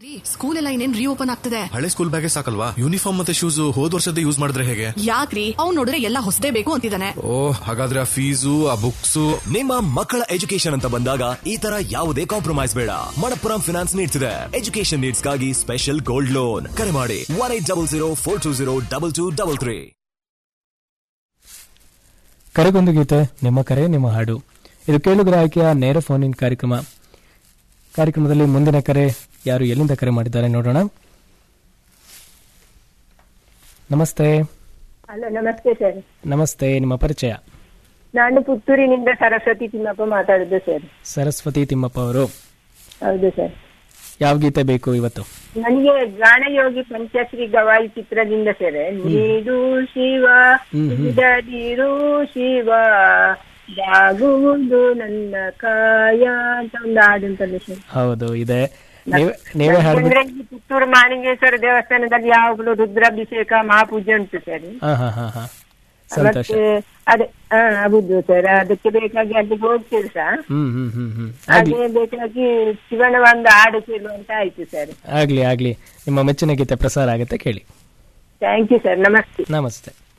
school ಎಲ್ಲ ಇನ್ನೇನ್ reopen ಆಗ್ತದೆ ಹಳೆ ಸ್ಕೂಲ್ ಬ್ಯಾಗೆ ಸಾಕಲ್ವಾ ಯೂನಿಫಾರ್ಮ್ ಮತ್ತೆ ಶೂಸ್ ಹೋದ್ ವರ್ಷದ ಯೂಸ್ ಮಾಡಿದ್ರೆ ಹೇಗೆ ಯಾಕ್ರಿ ಅವ್ನ್ ನೋಡಿದ್ರೆ ಎಲ್ಲ ಹೊಸದೇ ಬೇಕು ಅಂತಿದ್ದಾನೆ ಓ ಹಾಗಾದ್ರೆ ಆ ಫೀಸು ಆ ಬುಕ್ಸು ನಿಮ್ಮ ಮಕ್ಕಳ ಎಜುಕೇಶನ್ ಅಂತ ಬಂದಾಗ ಈ ತರ ಯಾವುದೇ ಕಾಂಪ್ರಮೈಸ್ ಬೇಡ ಮಣಪ್ಪುರಂ ಫಿನಾನ್ಸ್ ನೀಡ್ತಿದೆ ಎಜುಕೇಶನ್ ನೀಡ್ಸ್ ಗಾಗಿ ಸ್ಪೆಷಲ್ ಗೋಲ್ಡ್ ಲೋನ್ ಕರೆ ಮಾಡಿ one eight double zero four two zero double two double three ಕರೆಗೊಂದು ಗೀತೆ ನಿಮ್ಮ ಕರೆ ನಿಮ್ಮ ಹಾಡು ಇದು ಕೇಳುಗರ ಆಯ್ಕೆಯ ನೇರ ಫೋನ್ ಇನ್ ಕಾರ್ಯಕ್ರಮ ಕಾರ್ಯಕ್ರಮದಲ್ಲಿ ಮುಂದಿನ ಕರೆ ಯಾರು ಎಲ್ಲಿಂದ ಕರೆ ಮಾಡಿದ್ದಾರೆ ನೋಡೋಣ ನಮಸ್ತೆ ಹಲೋ ನಮಸ್ತೆ ಸರ್ ನಮಸ್ತೆ ನಿಮ್ಮ ಪರಿಚಯ ನಾನು ಪುತ್ತೂರಿನಿಂದ ಸರಸ್ವತಿ ತಿಮ್ಮಪ್ಪ ಮಾತಾಡುದು ಸರ್ ಸರಸ್ವತಿ ತಿಮ್ಮಪ್ಪ ಅವರು ಹೌದು ಸರ್ ಯಾವ ಗೀತೆ ಬೇಕು ಇವತ್ತು ನನಗೆ ಗಾನಯೋಗಿ ಪಂಚಶ್ರೀ ಗವಾಯಿ ಚಿತ್ರದಿಂದ ಸರ್ ನೀಡು ಶಿವ ನೀಡದಿರು ಶಿವ ಜಾಗುವುದು ನನ್ನ ಕಾಯ ಅಂತ ಒಂದು ಹಾಡು ಉಂಟಲ್ಲ ಸರ್ ಹೌದು ಇದೆ ನೀವೇ ನೀವೇ ಹಾಡ್ಬೇಕು ಯಾಕಂದ್ರೆ ಈ ಪುತ್ತೂರು ಮಾಲಿಂಗೇಶ್ವರ ದೇವಸ್ಥಾನದಲ್ಲಿ ಯಾವಾಗಲೂ ರುದ್ರಾಭಿಷೇಕ ಮಹಾಪೂಜೆ ಉಂಟು ಸರ್ ಹಾ ಹಾ ಹಾ ಹಾ ಸಂತೋಷ ಮತ್ತೆ ಅದೇ ಹಾ ಹೌದು ಸರ್ ಅದಕ್ಕೆ ಬೇಕಾಗಿ ಅಲ್ಲಿಗೆ ಹೋಗ್ತೀರಿ ಸರ್ ಹ್ಮ್ ಹ್ಮ್ ಹ್ಮ್ ಹ್ಮ್ ಆಗ್ಲಿ ಅದೇ ಬೇಕಾಗಿ ಶಿವನ ಒಂದು ಹಾಡು ಕೇಳುವಂತ ಆಯ್ತು ಸರ್ ಆಗ್ಲಿ ಆಗ್ಲಿ ನಿಮ್ಮ ಮೆಚ್ಚಿನ ಗೀತೆ ಪ್ರಸಾರ ಆಗುತ್ತೆ ಕೇಳಿ ಥ್ಯಾಂಕ್ ಯು ಸರ್ ನಮಸ್ತೆ ನಮಸ್ತೆ